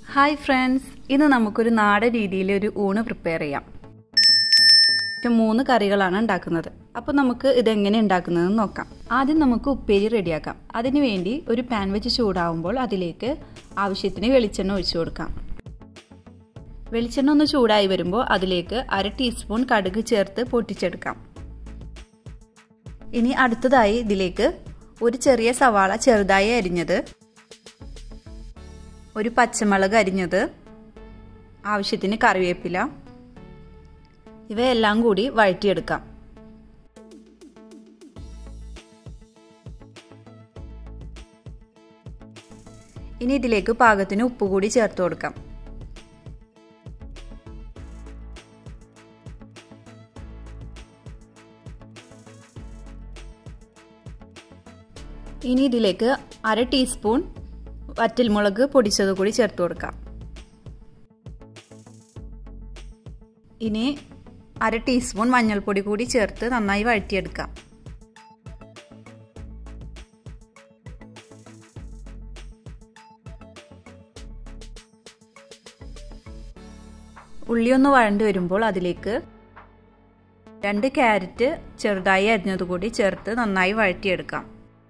hi friends ഇന്ന് നമുക്കൊരു നാടൻ രീതിയിൽ ഒരു ഊണ് പ്രിപ്പയർ ചെയ്യാം പക്ഷെ മൂന്ന് കറികളാണ് ഉണ്ടാക്കുന്നത് അപ്പോൾ നമുക്ക് ഇതെങ്ങനെ ഉണ്ടാക്കുന്നതെന്ന് നോക്കാം ആദ്യം നമുക്ക് ഉപ്പേരി റെഡിയാക്കാം അതിനു വേണ്ടി ഒരു പാൻ വെച്ച് ചൂടാവുമ്പോൾ അതിലേക്ക് ആവശ്യത്തിന് വെളിച്ചെണ്ണ ഒഴിച്ചു കൊടുക്കാം വെളിച്ചെണ്ണ ഒന്ന് ചൂടായി വരുമ്പോൾ അതിലേക്ക് അര ടീസ്പൂൺ കടുക് ചേർത്ത് പൊട്ടിച്ചെടുക്കാം ഇനി അടുത്തതായി ഇതിലേക്ക് ഒരു ചെറിയ സവാള ചെറുതായി അരിഞ്ഞത് ഒരു പച്ചമുളക് അരിഞ്ഞത് ആവശ്യത്തിന് കറിവേപ്പില ഇവയെല്ലാം കൂടി വഴറ്റിയെടുക്കാം ഇനി ഇതിലേക്ക് പാകത്തിന് ഉപ്പ് കൂടി ചേർത്ത് കൊടുക്കാം ഇനി ഇതിലേക്ക് അര ടീസ്പൂൺ വറ്റൽമുളക് പൊടിച്ചത് കൂടി ചേർത്ത് കൊടുക്കാം ഇനി അര ടീസ്പൂൺ മഞ്ഞൾപ്പൊടി കൂടി ചേർത്ത് നന്നായി വഴറ്റിയെടുക്കാം ഉള്ളി ഒന്ന് വഴണ്ടി വരുമ്പോൾ അതിലേക്ക് രണ്ട് ക്യാരറ്റ് ചെറുതായി അരിഞ്ഞത് കൂടി ചേർത്ത് നന്നായി വഴറ്റിയെടുക്കാം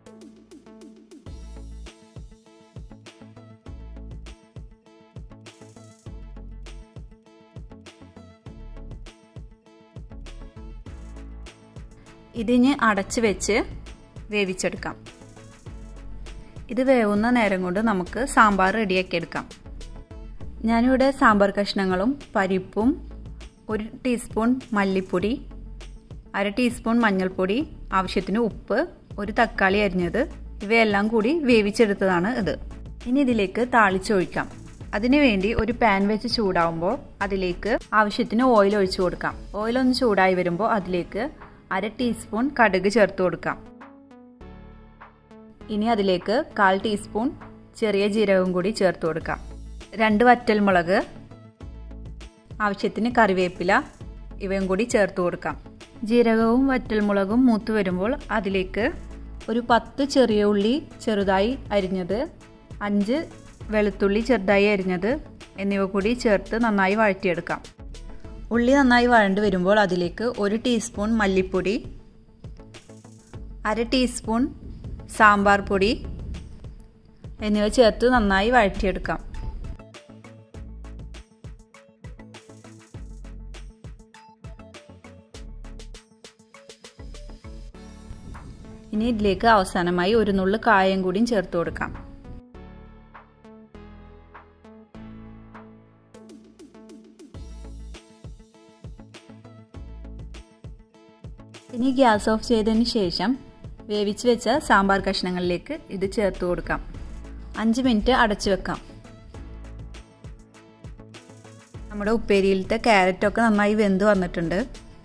ഇതിന് അടച്ച് വെച്ച് വേവിച്ചെടുക്കാം ഇത് വേവുന്ന നേരം കൊണ്ട് നമുക്ക് സാമ്പാർ റെഡിയാക്കി എടുക്കാം ഞാനിവിടെ സാമ്പാർ കഷ്ണങ്ങളും പരിപ്പും ഒരു ടീസ്പൂൺ മല്ലിപ്പൊടി അര ടീസ്പൂൺ മഞ്ഞൾപ്പൊടി ആവശ്യത്തിന് ഉപ്പ് ഒരു തക്കാളി അരിഞ്ഞത് ഇവയെല്ലാം കൂടി വേവിച്ചെടുത്തതാണ് ഇത് ഇനി ഇതിലേക്ക് താളിച്ചൊഴിക്കാം അതിനുവേണ്ടി ഒരു പാൻ വെച്ച് ചൂടാവുമ്പോൾ അതിലേക്ക് ആവശ്യത്തിന് ഓയിൽ ഒഴിച്ചു കൊടുക്കാം ഓയിൽ ഒന്ന് ചൂടായി വരുമ്പോൾ അതിലേക്ക് അര ടീസ്പൂൺ കടുക് ചേർത്ത് കൊടുക്കാം ഇനി അതിലേക്ക് കാൽ ടീസ്പൂൺ ചെറിയ ജീരകം കൂടി ചേർത്ത് കൊടുക്കാം രണ്ട് വറ്റൽമുളക് ആവശ്യത്തിന് കറിവേപ്പില ഇവയും കൂടി ചേർത്ത് കൊടുക്കാം ജീരകവും വറ്റൽമുളകും മൂത്ത് വരുമ്പോൾ അതിലേക്ക് ഒരു പത്ത് ചെറിയ ഉള്ളി ചെറുതായി അരിഞ്ഞത് അഞ്ച് വെളുത്തുള്ളി ചെറുതായി അരിഞ്ഞത് എന്നിവ കൂടി ചേർത്ത് നന്നായി വഴറ്റിയെടുക്കാം ഉള്ളി നന്നായി വഴണ്ട് വരുമ്പോൾ അതിലേക്ക് ഒരു ടീസ്പൂൺ മല്ലിപ്പൊടി അര ടീസ്പൂൺ സാമ്പാർ പൊടി എന്നിവ ചേർത്ത് നന്നായി വഴറ്റിയെടുക്കാം ഇനി ഇതിലേക്ക് അവസാനമായി ഒരു നുള്ളു കായം കൂടിയും ചേർത്ത് കൊടുക്കാം ഇനി ഗ്യാസ് ഓഫ് ചെയ്തതിന് ശേഷം വേവിച്ച് വെച്ച സാമ്പാർ കഷ്ണങ്ങളിലേക്ക് ഇത് ചേർത്ത് കൊടുക്കാം അഞ്ച് മിനിറ്റ് അടച്ചു വെക്കാം നമ്മുടെ ഉപ്പേരിയിലത്തെ ക്യാരറ്റൊക്കെ നന്നായി വെന്ത് വന്നിട്ടുണ്ട്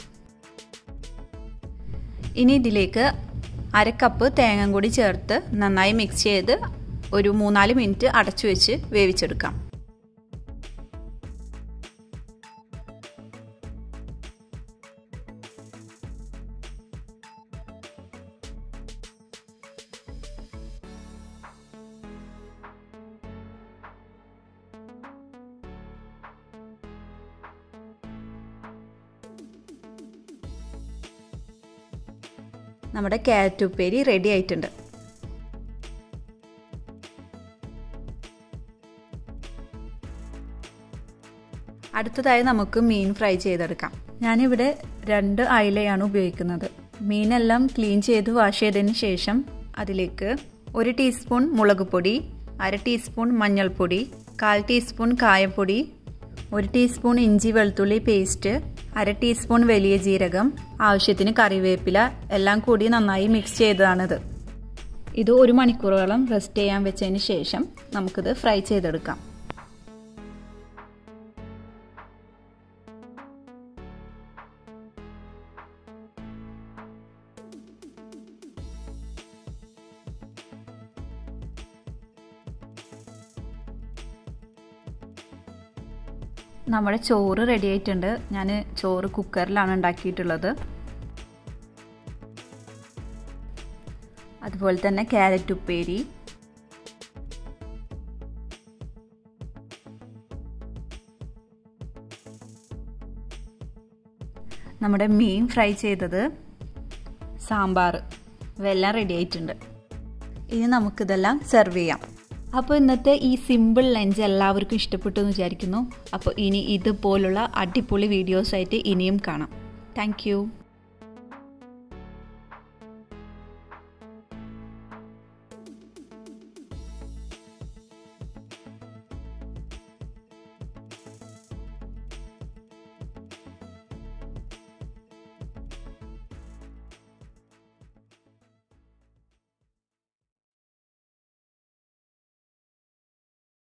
ഇനി ഇതിലേക്ക് അര കപ്പ് തേങ്ങ കൂടി ചേർത്ത് നന്നായി മിക്സ് ചെയ്ത് ഒരു മൂന്നാല് മിനിറ്റ് അടച്ചു വെച്ച് വേവിച്ചെടുക്കാം നമ്മുടെ ക്യാരറ്റ് ഉപ്പേരി റെഡി ആയിട്ടുണ്ട് അടുത്തതായി നമുക്ക് മീൻ ഫ്രൈ ചെയ്തെടുക്കാം ഞാനിവിടെ രണ്ട് അയിലയാണ് ഉപയോഗിക്കുന്നത് മീനെല്ലാം ക്ലീൻ ചെയ്ത് വാഷ് ചെയ്തതിന് ശേഷം അതിലേക്ക് ഒരു ടീസ്പൂൺ മുളക് പൊടി അര ടീസ്പൂൺ മഞ്ഞൾപ്പൊടി കാൽ ടീസ്പൂൺ കായപ്പൊടി ഒരു ടീസ്പൂൺ ഇഞ്ചി വെളുത്തുള്ളി പേസ്റ്റ് അര ടീസ്പൂൺ വലിയ ജീരകം ആവശ്യത്തിന് കറിവേപ്പില എല്ലാം കൂടി നന്നായി മിക്സ് ചെയ്തതാണിത് ഇത് ഒരു മണിക്കൂറോളം റെസ്റ്റ് ചെയ്യാൻ വെച്ചതിന് ശേഷം നമുക്കിത് ഫ്രൈ ചെയ്തെടുക്കാം നമ്മുടെ ചോറ് റെഡി ആയിട്ടുണ്ട് ഞാൻ ചോറ് കുക്കറിലാണ് ഉണ്ടാക്കിയിട്ടുള്ളത് അതുപോലെ തന്നെ ക്യാരറ്റ് ഉപ്പേരി നമ്മുടെ മീൻ ഫ്രൈ ചെയ്തത് സാമ്പാർ ഇവയെല്ലാം റെഡി ആയിട്ടുണ്ട് ഇനി നമുക്കിതെല്ലാം സെർവ് ചെയ്യാം അപ്പോൾ ഇന്നത്തെ ഈ സിമ്പിൾ ലഞ്ച് എല്ലാവർക്കും ഇഷ്ടപ്പെട്ടു എന്ന് വിചാരിക്കുന്നു അപ്പോൾ ഇനി ഇതുപോലുള്ള അടിപൊളി വീഡിയോസായിട്ട് ഇനിയും കാണാം താങ്ക്